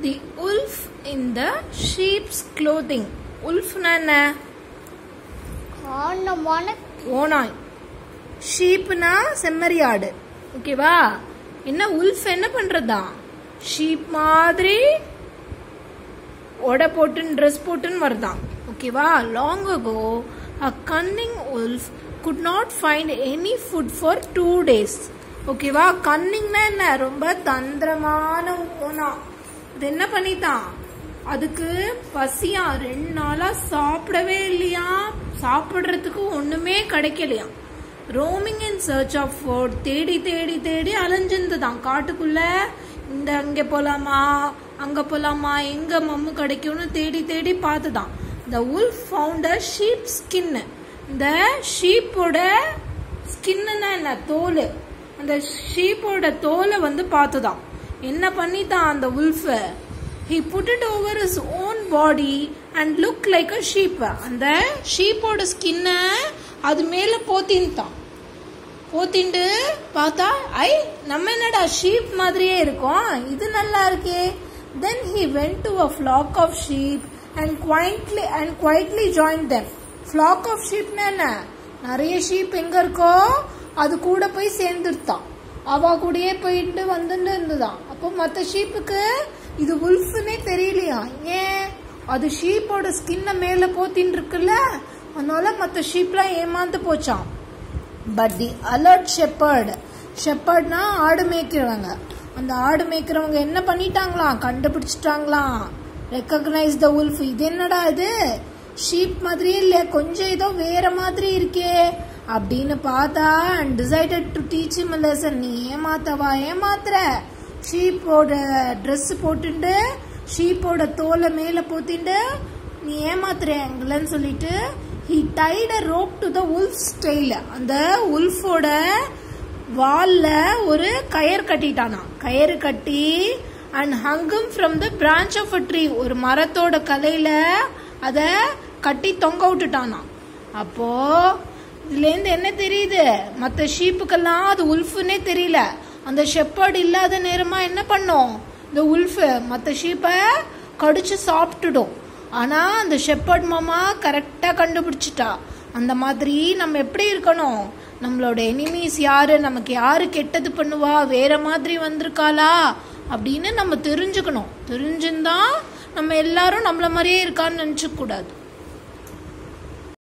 the wolf in the sheep's clothing உல்ஃப்னா என்ன காரணமான ஓனாய் ஷீப்னா செம்மறியாடு ஓகேவா என்ன உல்ஃப் என்ன பண்றதா ஷீப் மாதிரி உடை போட்டுன்னு ட்ரெஸ் போட்டுன்னு வருதான் ஓகேவா long ago a cunning wolf could not find any food for two days ஓகேவா கன்னிங்னா என்ன ரொம்ப தந்திரமான ஓனா இது என்ன பண்ணிட்டான் அதுக்கு பசியா ரெண்டு நாளா சாப்பிடவே இல்லையா சாப்பிடுறதுக்கு ஒண்ணுமே கிடைக்கலையா roaming in search of food தேடி தேடி தேடி அலைஞ்சிருந்துதான் காட்டுக்குள்ள இந்த அங்க போலாமா அங்க போலாமா எங்க மம்மு கிடைக்கும்னு தேடி தேடி பார்த்துதான் இந்த wolf found a sheep skin இந்த ஷீப்போட ஸ்கின்னா என்ன தோல் அந்த ஷீப்போட தோலை வந்து பார்த்துதான் என்ன பண்ணிட்டான் அந்த உல்ஃப he put it over his own body and look like a sheep அந்த ஷீப்போட ஸ்கின்ன அது மேல போத்தின்ட்டான் போத்திண்டு பார்த்தா ஐ நம்ம என்னடா ஷீப் மாதிரியே இருக்கோம் இது நல்லா இருக்கே then he went to a flock of sheep and quietly and quietly join them flock of ஷீப்னா என்ன நிறைய ஷீப் எங்க இருக்கோ அது கூட போய் சேர்ந்துருத்தான் அவ கூடயே போயிட்டு வந்துட்டு இருந்துதான் அப்போ மற்ற ஷீப்புக்கு இது உல்ஃப்னே தெரியலையா ஏன் அது ஷீப்போட ஸ்கின்ன மேல போத்தின்னு இருக்குல்ல அதனால மற்ற ஷீப்லாம் ஏமாந்து போச்சான் பட் தி அலர்ட் ஷெப்பர்ட் ஷெப்பர்ட்னா ஆடு மேய்க்கிறவங்க அந்த ஆடு மேய்க்கிறவங்க என்ன பண்ணிட்டாங்களாம் கண்டுபிடிச்சிட்டாங்களாம் ரெக்கக்னைஸ் த உல்ஃப் இது என்னடா இது ஷீப் மாதிரியே இல்ல கொஞ்சம் ஏதோ வேற மாதிரி இருக்கே அப்படின்னு பார்த்தா and decided to teach him lesson நீ ஏமாத்தவா ஏமாத்துற ஷீப்போட Dress போட்டுண்டு ஷீப்போட தோலை மேல போத்திண்டு நீ ஏமாத்துற எங்களன்னு சொல்லிட்டு he tied a rope to the wolf's tail அந்த உல்ஃபோட வால்ல ஒரு கயர் கட்டிட்டானா கயிறு கட்டி and hung him from the branch of a tree ஒரு மரத்தோட கலையில அத கட்டி தொங்க விட்டுட்டானா அப்போ இதுல இருந்து என்ன தெரியுது மத்த ஷீப்புக்கெல்லாம் அது உல்ஃப்னே தெரியல அந்த ஷெப்பர்ட் இல்லாத நேரமா என்ன பண்ணும் இந்த உல்ஃப் மத்த ஷீப்பை கடிச்சு சாப்பிட்டுடும் ஆனா அந்த ஷெப்பர்ட் மாமா கரெக்டா கண்டுபிடிச்சிட்டா அந்த மாதிரி நம்ம எப்படி இருக்கணும் நம்மளோட எனிமீஸ் யாரு நமக்கு யாரு கெட்டது பண்ணுவா வேற மாதிரி வந்திருக்காளா அப்படின்னு நம்ம தெரிஞ்சுக்கணும் தெரிஞ்சுதான் நம்ம எல்லாரும் நம்மள மாதிரியே இருக்கான்னு நினைச்சுக்க கூடாது